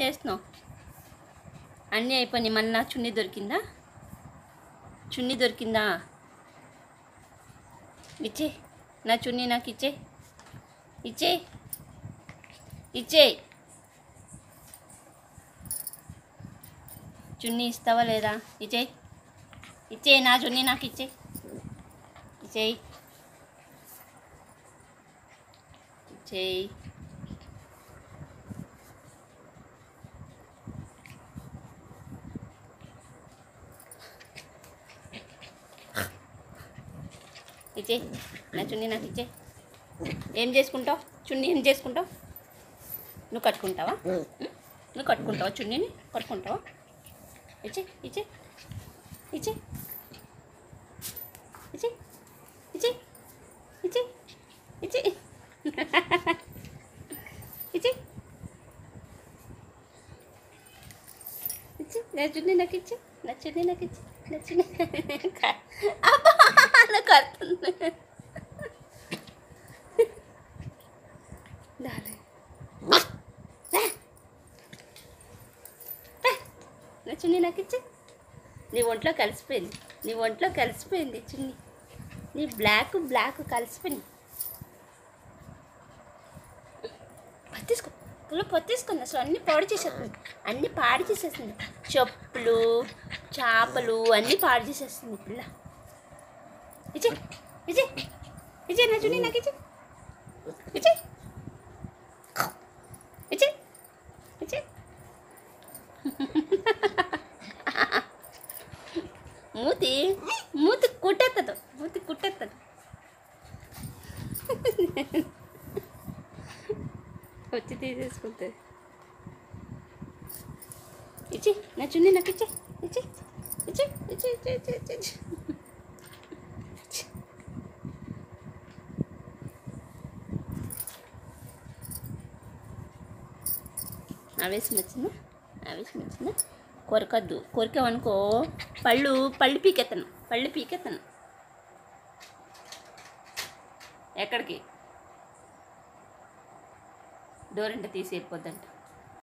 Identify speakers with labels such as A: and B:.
A: చేస్తున్నావు అన్నీ అయిపోయినాయి మన నా చున్నీ దొరికిందా చున్నీ దొరికిందా ఇచ్చే నా చున్నీ నాకు ఇచ్చే ఇచ్చే ఇచ్చే చున్నీ ఇస్తావా లేదా ఇచ్చే ఇచ్చే నా చున్నీ నాకు ఇచ్చే ఇచ్చేయి ఇచ్చేయి ఇచ్చే నా చున్నీ నాకు ఇచ్చే ఏం చేసుకుంటావు చున్నీ ఏం చేసుకుంటావు నువ్వు కట్టుకుంటావా ఉం? నువ్వు కట్టుకుంటావా చున్నీని కట్టుకుంటావా ఇచ్చే ఇచ్చే ఇచ్చే ఇచ్చే ఇచ్చే ఇచ్చే ఇచ్చే ఇచ్చే ఇచ్చి నా చున్నీ నాకు ఇచ్చి నా చున్నీ నాకు ఇచ్చి నా చున్నీ అబ్బా నాకు అర్థం దాలే నా చున్నీ నాకు ఇచ్చి నీ ఒంట్లో కలిసిపోయింది నీ ఒంట్లో కలిసిపోయింది చున్నీ నీ బ్లాక్ బ్లాక్ కలిసిపోయింది పత్తీసుకో పుల్ల పత్తీసుకుంది అసలు అన్నీ పాడు చేసేస్తుంది అన్నీ పాడు చేసేస్తుంది చెప్పులు చేపలు అన్నీ పాడు చేసేస్తుంది ఈ పిల్ల ఇచ్చే ఇచ్చే ఇచ్చే నా చున్నీ నాకు ఇచ్చే ఇచ్చే ఇచ్చే ఇచ్చే మూతి మూతి కుట్టెత్తదు మూతి కుట్టెత్తదు వచ్చి తీసేసుకుంటుంది ఇచ్చి నా చున్నీ నాకు ఇచ్చి ఇచ్చి ఇచ్చి ఇచ్చి ఇచ్చి ఇచ్చి ఇచ్చి ఇచ్చి ఇచ్చి. ఆవేశం వచ్చిందా ఆవేశం వచ్చిందా కొరకద్దు కొరికామనుకో పళ్ళు పళ్ళు పీకెత్తను పళ్ళు పీకెత్తను ఎక్కడికి డోర్ అంటే తీసి వెళ్ళిపోద్దంట